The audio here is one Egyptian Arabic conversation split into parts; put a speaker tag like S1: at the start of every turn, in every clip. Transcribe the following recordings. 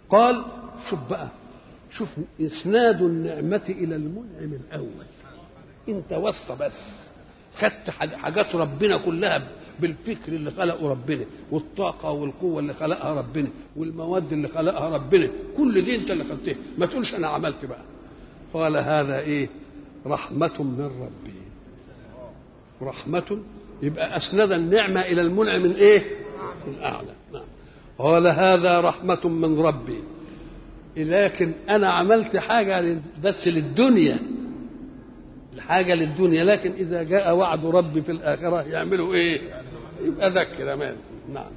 S1: قال شوف بقى شوف اسناد النعمه الى المنعم الاول انت واسطه بس خدت حاجات ربنا كلها بالفكر اللي خلقه ربنا والطاقه والقوه اللي خلقها ربنا والمواد اللي خلقها ربنا كل دي انت اللي خدتها ما تقولش انا عملت بقى قال هذا ايه رحمه من ربي رحمه يبقى اسند النعمه الى المنعم من ايه الاعلى نعم قال هذا رحمه من ربي لكن انا عملت حاجه بس للدنيا الحاجه للدنيا لكن اذا جاء وعد ربي في الاخره يعملوا ايه يبقى ذكر امان نعم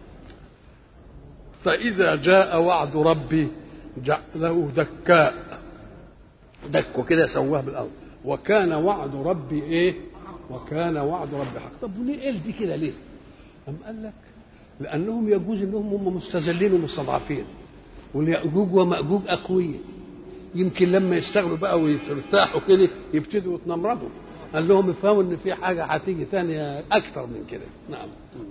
S1: فاذا جاء وعد ربي جعله دكاء دكه كده سواه بالارض وكان وعد ربي ايه وكان وعد ربي حق طب وليه قال دي كده ليه أم قال لك لانهم يجوز انهم هم مستذلين ومستضعفين واليأجوج ومأجوج أقوياء يمكن لما يشتغلوا بقى ويرتاحوا كده يبتدوا يتنمرضوا قال لهم افهموا ان في حاجه هتيجي تانية اكتر من كده نعم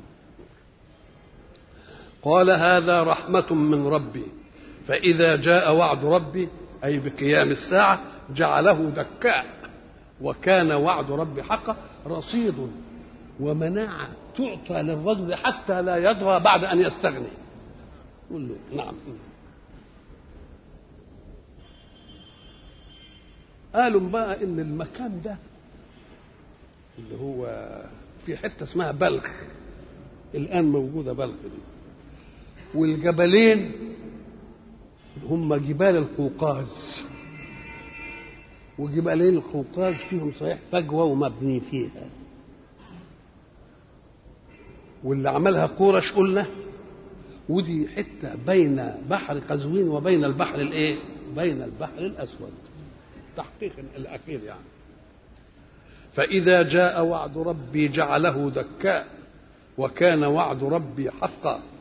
S1: قال هذا رحمة من ربي فإذا جاء وعد ربي أي بقيام الساعة جعله دكاء وكان وعد ربي حقا رصيد ومناعة تعطى للرجل حتى لا يطغى بعد أن يستغني قل له نعم قالوا بقى ان المكان ده اللي هو في حته اسمها بلخ الان موجوده بلخ دي والجبلين هم جبال القوقاز وجبالين القوقاز فيهم صحيح فجوه ومبني فيها واللي عملها قورش قلنا ودي حته بين بحر قزوين وبين البحر الايه؟ بين البحر الاسود التحقيق الاخير يعني فاذا جاء وعد ربي جعله دكاء وكان وعد ربي حقا